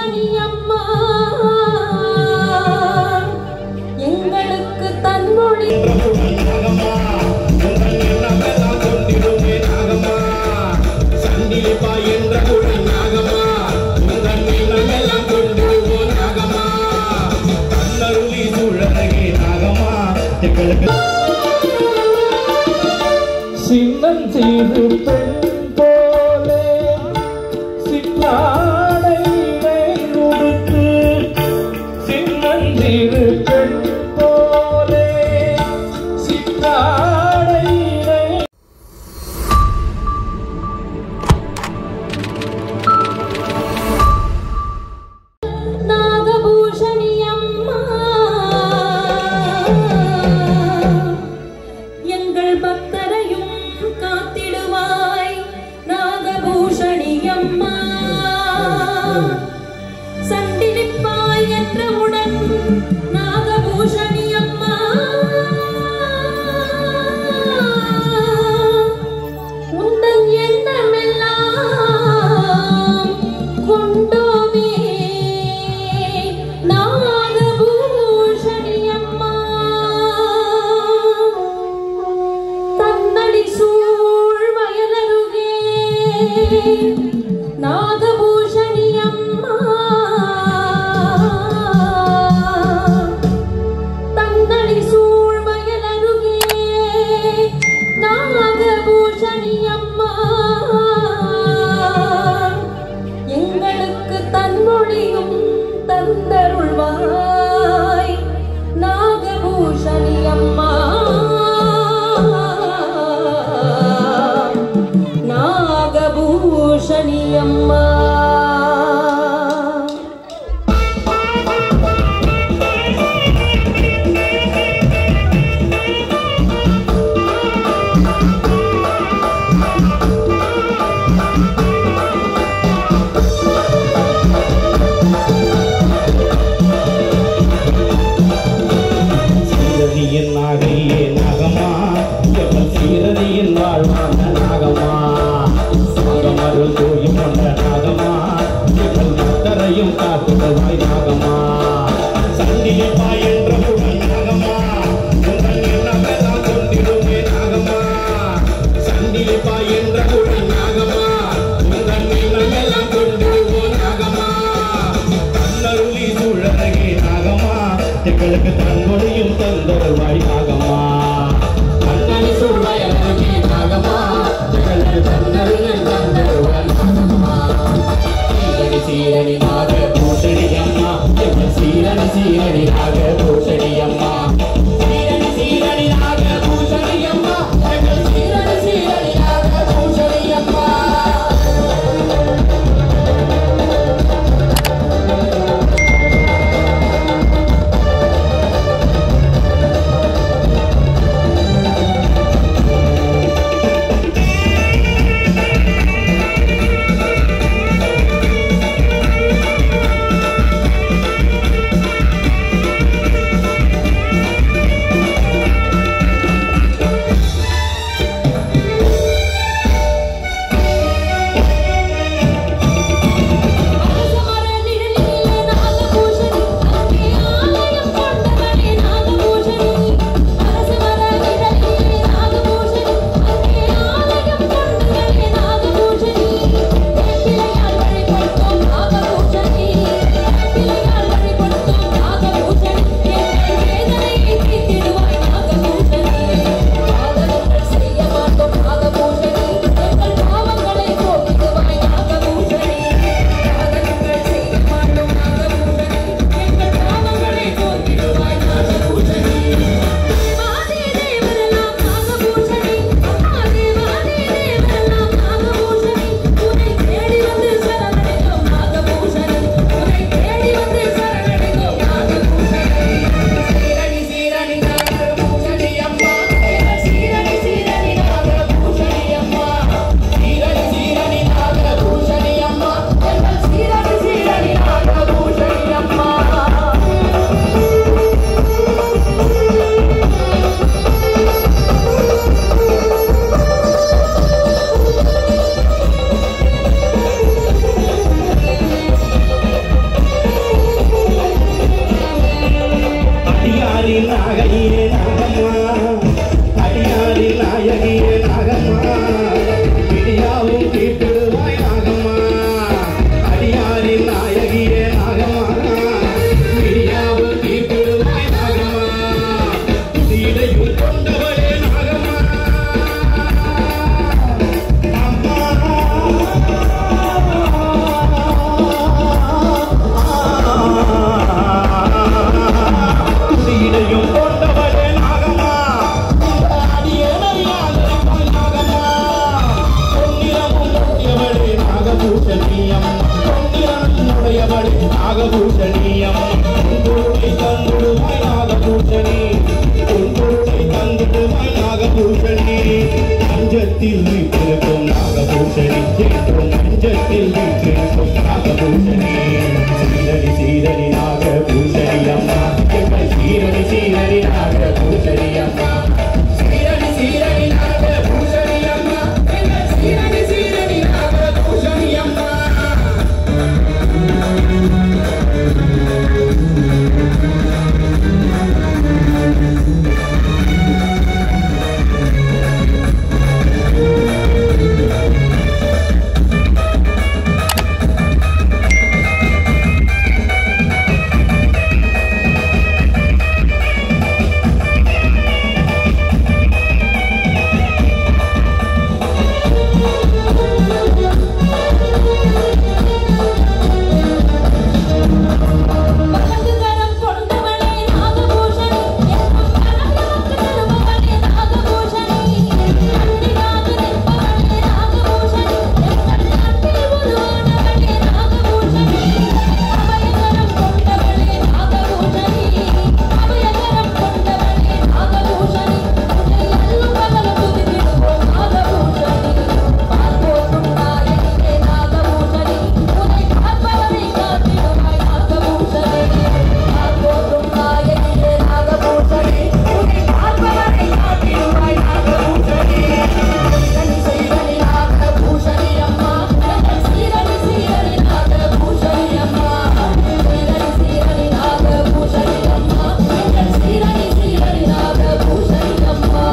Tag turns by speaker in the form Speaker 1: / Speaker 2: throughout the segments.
Speaker 1: நாகபூஷணி அம்மா எங்களுக்கு தன்மொழி
Speaker 2: சின்னஞ்சீரு பெண் போலே சின்னாடையினை உடுத்து சின்னஞ்சீரு பெண் போலே சின்னாடையினை
Speaker 1: நாகபூஷணி அம்மா எங்கள் பக்தரையும் காத்திடுவாய் நாகபூஷணி அம்மா சண்டிலிப்பாய் என்றவுடன் நாகபூஷணி அம்மா உந்தன் எண்ணமெல்லாம் கொண்டோமே நாகபூஷணி அம்மா தன்னடி சூழ் வயலருகே நாகபூஷணி அம்மா தன்னடி சூழ் வயலருகே நாகபூஷணி அம்மா எங்களுக்கு தன்மொழியும் தந்தருள்வாய் நாகபூஷணி அம்மா நாகபூஷணி அம்மா
Speaker 2: சீரடியின் நாகையே நாகமா எவள் சீரடியின் வாழ்வான நாகமா சாகமருள் தூயும் கொண்ட நாகமா எவள் பக்தரையும் காத்துடுவாய் நாகமா சண்டிலிப்பா என்ற புகழ் நாகமா உங்கள் எண்ணமெல்லாம் கொண்டிடுமே நாகமா சண்டிலிப்பா என்ற புகழ் நாகமா உங்கள் எண்ணமெல்லாம் கொண்டிடுவோம் நாகமா தன்னருளி சூழலகே நாகமா எங்களுக்கு தன்மொழியும் தந்தருவாய் நாகமா தன்னடி சூழலகே நாகமா எங்களுக்கு தன்னருளியும் தந்தருவாய் நாகமா சீரடி சீரடி நாக பூசணி அம்மா எங்கள் சீரடி சீரடி நாக பூசணி அம்மா சீரடி சீரடி நாக பூசணி அம்மா எங்கள் சீரடி சீரடி நாக பூசணி அம்மா நாகபூஷணி அம்மா பொருளை தந்துடுவாய் நாகபூஷணி பொருளை தந்துடுவாய் நாகபூஷணி மஞ்சத்தில் வீட்டிருக்கும் நாகபூஷணி என்றும் மஞ்சத்தில் வீட்டிருக்கும் நாகபூஷணி சீரடி சீரடி நாகபூஷணி அம்மா எங்கள் சீரடி சீரடி நாகபூஷணி அம்மா சீரடி சீரடி நாகபூஷணி அம்மா எங்கள் சீரடி சீரடி நாகபூஷணி அம்மா
Speaker 1: வலதுகரம் கொண்டவனே நாகபூஷணி எங்கும் பரந்தவர்க்கு தருபவனே நாகபூஷணி அன்பினாக நிற்பவனே நாகபூஷணி எங்கள் நாட்டில் உருவானவனே நாகபூஷணி அபயகரம் கொண்டவனே நாகபூஷணி அபயகரம் கொண்டவனே நாகபூஷணி உன்னை அல்லும் பகலும் துதித்திடுவோம் நாகபூஷணி பார்ப்போற்றும் நாயகியே நாகபூஷணி உன்னை காப்பவரை காத்திடுவாய் நாகபூஷணி பார்ப்போற்றும் நாயகியே நாகபூஷணி உன்னை காப்பவரை காத்திடுவாய் நாகபூஷணி சீரணி சீரணி நாகபூஷணி அம்மா எங்கள் சீரணி சீரணி நாகபூஷணி அம்மா சீரணி சீரணி நாகபூஷணி அம்மா எங்கள் சீரணி சீரணி நாகபூஷணி அம்மா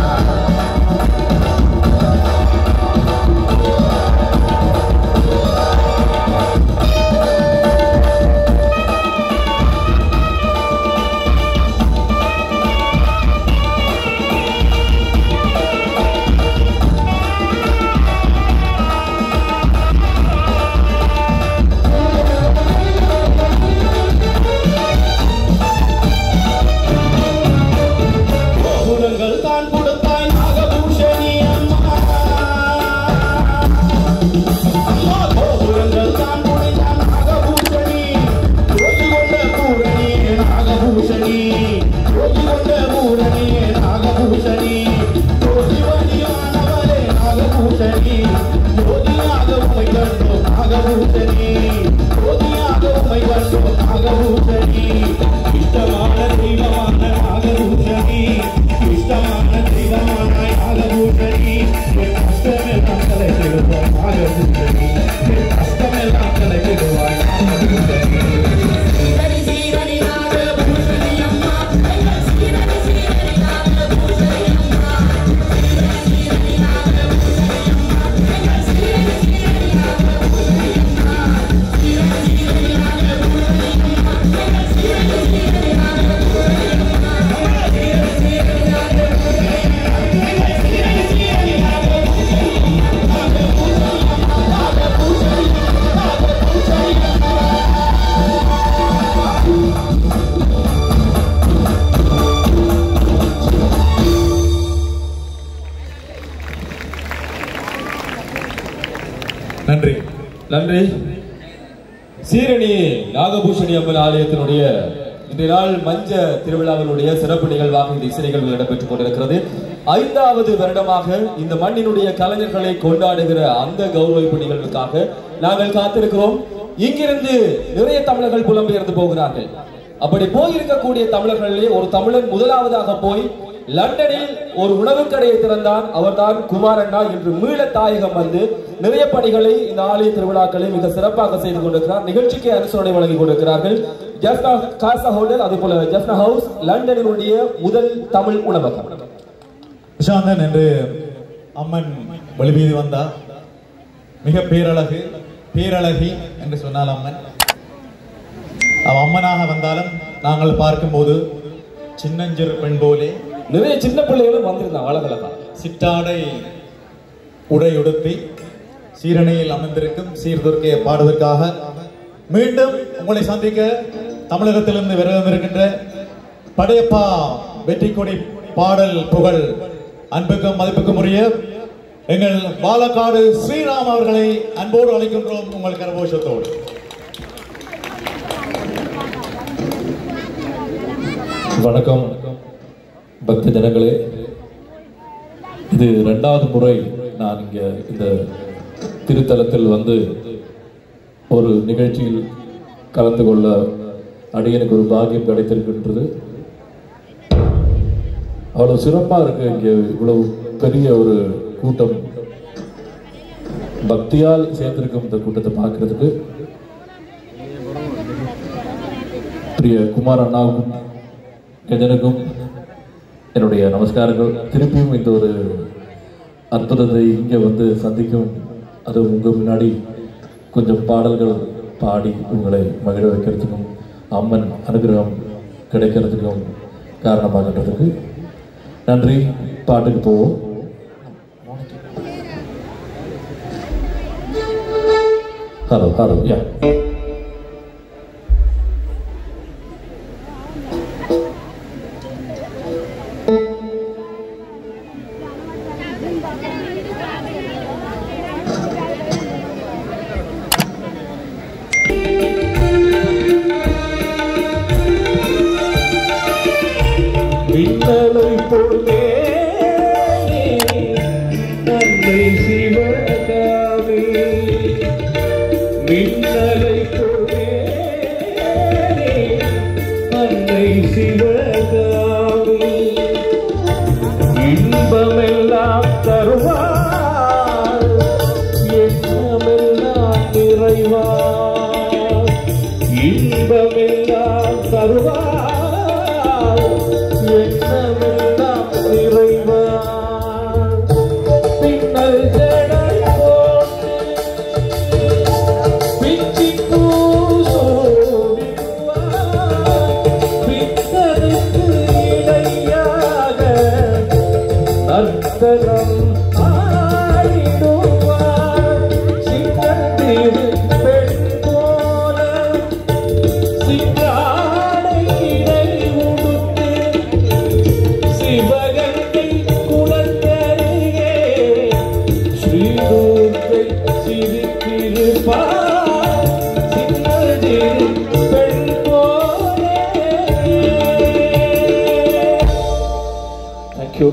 Speaker 2: கோபுரங்கள் தான் கொடுத்தாய் நாகபூஷணி அம்மா அம்மா கோபுரங்கள் தான் கொடுத்தாய் நாகபூஷணி ஜோதி கொண்ட பூரணியே நாகபூஷணி ஜோதி கொண்ட பூரணியே நாகபூஷணி ஜோதி வடிவானவளே நாகபூஷணி ஜோதியாக உமை கண்டோம் நாகபூஷணி ஜோதியாக உமை கண்டோம் நாகபூஷணி இஷ்டமான தெய்வமான நாகபூஷணி இஷ்டமான தெய்வமான நாகபூஷணி என் கஷ்டமெல்லாம் கலைத்திடுவோம் நாகபூஷணி என் கஷ்டமெல்லாம் கலைத்திடுவாய் நாகபூஷணி
Speaker 1: சீரணி சீரணி நாகபூஷணி அம்மா எங்கள் சீரணி சீரணி நாகபூஷணி அம்மா சீரணி சீரணி நாகபூஷணி அம்மா எங்கள் சீரணி சீரணி நாகபூஷணி அம்மா சீரணி சீரணி நாகபூஷணி அம்மா எங்கள் சீரணி சீரணி நாகபூஷணி அம்மா சீரணி சீரணி நாகபூஷணி எங்கள் சீரணி சீரணி நாகபூஷணி நாகபூஷணி நாகபூஷணி அம்மா
Speaker 3: நன்றி
Speaker 4: நன்றி சீரணி நாகபூஷணி அம்மன் ஆலயத்தினுடைய இன்றைய நாள் மஞ்ச திருவிழாவினுடைய சிறப்பு நிகழ்வாக இந்த இசை நிகழ்வு இடம்பெற்றுக் கொண்டிருக்கிறது ஐந்தாவது வருடமாக இந்த மண்ணினுடைய கலைஞர்களை கொண்டாடுகிற அந்த கௌரவிப்பு நிகழ்வுக்காக நாங்கள் காத்திருக்கிறோம் இங்கிருந்து நிறைய தமிழர்கள் புலம்பெயர்ந்து போகிறார்கள் அப்படி போயிருக்கக்கூடிய தமிழர்களிலே ஒரு தமிழன் முதலாவதாக போய் லண்டனில் ஒரு உணவுக் கடையை திறந்தான் அவர்தான் குமாரண்ணா என்று மீள தாயகம் வந்து நிறைய பணிகளை இந்த ஆலய திருவிழாக்களை மிக சிறப்பாக செய்து கொண்டிருக்கிறார் நிகழ்ச்சிக்கு அனுசரணை வழங்கி கொண்டிருக்கிறார்கள் ஜெஃப்னா காசா ஹோட்டல் அதே போல ஜெஃப்னா ஹவுஸ் லண்டனினுடைய முதல் தமிழ் உணவகம்
Speaker 3: விஷாந்தன் என்று அம்மன் வழிவீதி வந்தா மிக பேரழகு பேரழகி என்று சொன்னால் அம்மன் அவ அம்மனாக வந்தாலும் நாங்கள் பார்க்கும்போது சின்னஞ்சிறு பெண் போலே
Speaker 4: நிறைய சின்ன பிள்ளைகளும் வந்திருந்தாங்க அழகழகா
Speaker 3: சிட்டாடை உடை உடுத்தி சீரணியில் அமர்ந்திருக்கும் சீர்துர்க்கையை பாடுவதற்காக மீண்டும் உங்களை சந்திக்க தமிழகத்திலிருந்து விரதமிருக்கின்ற படையப்பா வெற்றி கொடி பாடல் புகழ் அன்புக்கும் மதிப்புக்கும் உரிய எங்கள் பாலக்காடு ஸ்ரீராம் அவர்களை அன்போடு அழைக்கின்றோம் உங்கள் கரகோஷத்தோடு
Speaker 4: வணக்கம் பக்த ஜனங்களே இது ரெண்டாவது முறை நான் இங்க இந்த திருத்தலத்தில் வந்து ஒரு நிகழ்ச்சியில் கலந்து கொள்ள அடியனுக்கு ஒரு பாக்கியம் கிடைத்திருக்கின்றது அவ்வளவு சிறப்பா இருக்கு இங்க இவ்வளவு பெரிய ஒரு கூட்டம் பக்தியால் சேர்ந்திருக்கும் இந்த கூட்டத்தை பார்க்கிறதுக்கு பிரிய குமார் அண்ணாவுக்கும் கஜனுக்கும் என்னுடைய நமஸ்காரங்கள் திருப்பியும் இந்த ஒரு அற்புதத்தை இங்கே வந்து சந்திக்கும் அது உங்கள் முன்னாடி கொஞ்சம் பாடல்கள் பாடி உங்களை மகிழ வைக்கிறதுக்கும் அம்மன் அனுகிரகம் கிடைக்கிறதுக்கும் காரணமாகின்றதுக்கு நன்றி பாட்டுக்கு போவோம் ஹலோ ஹலோ யா
Speaker 2: விண்ணலை பொழுதே நன்மை சிவகாமி விண்ணலை பொழுதே நன்மை சிவகாமி இன்பமெல்லாம் தருவார் எண்ணமெல்லாம் நிறைவார் இன்பமெல்லாம் தருவார் எண்ணமெல்லாம் நிறைவார் பின்னல் ஜடை போட்டு பிச்சிப் பூ சோடிடுவார். பித்தனுக்கு இணையாக நர்த்தனம் ஆடிடுவார். சின்னத்திரு பெண் போல சிங்காடை இடை உடுத்து சிவகங்கை குலத்தருகே ஸ்ரீதூர்க்கை சிரித்திருப்பார் சின்னதிரு பெண் போலே தேங்க்யூ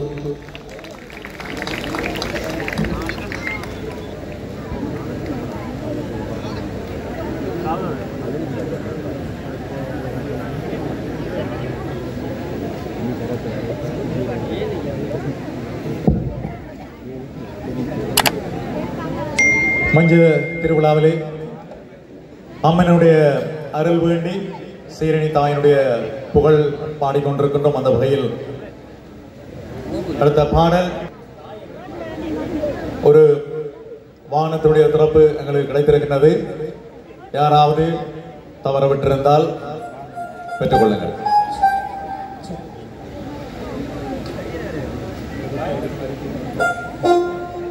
Speaker 3: மஞ்ச திருவிழாவிலே அம்மனுடைய அருள் வேண்டி சீரணி தாயினுடைய புகழ் பாடிக்கொண்டிருக்கின்றோம் அந்த வகையில் அடுத்த பாடல் ஒரு வானத்துடைய திறப்பு எங்களுக்கு கிடைத்திருக்கின்றது யாராவது தவற விட்டிருந்தால் பெற்றுக்கொள்ளுங்கள்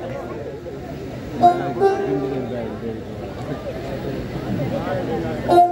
Speaker 1: Thank